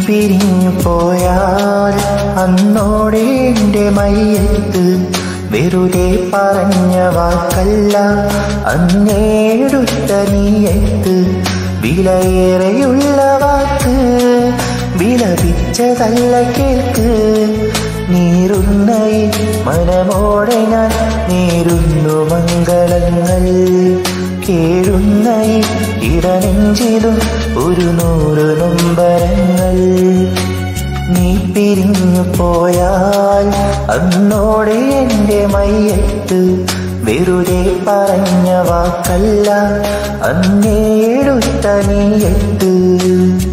പിരിഞ്ഞു പോയാൽ അന്നോടെ എൻ്റെ മയ്യത്ത് വെറുതെ പറഞ്ഞ വാക്കല്ല അന്നേടുത്ത നീയത്ത് വിലയേറെയുള്ള വാക്ക് വിലപിച്ചതല്ല കേൾക്ക് നീറുന്ന ഈ മനമോടെ ഞാൻ നേരുന്നു മംഗളങ്ങൾ കേഴുന്ന ഈ ഇടനെഞ്ചിലും ഒരു നൂറ് നൊമ്പരങ്ങൾ നീ പിരിഞ്ഞു പോയാൽ അന്നോടെ എൻ്റെ മയ്യത്ത് വെറുതെ പറഞ്ഞ വാക്കല്ല അന്നേടുത്ത നീയത്ത്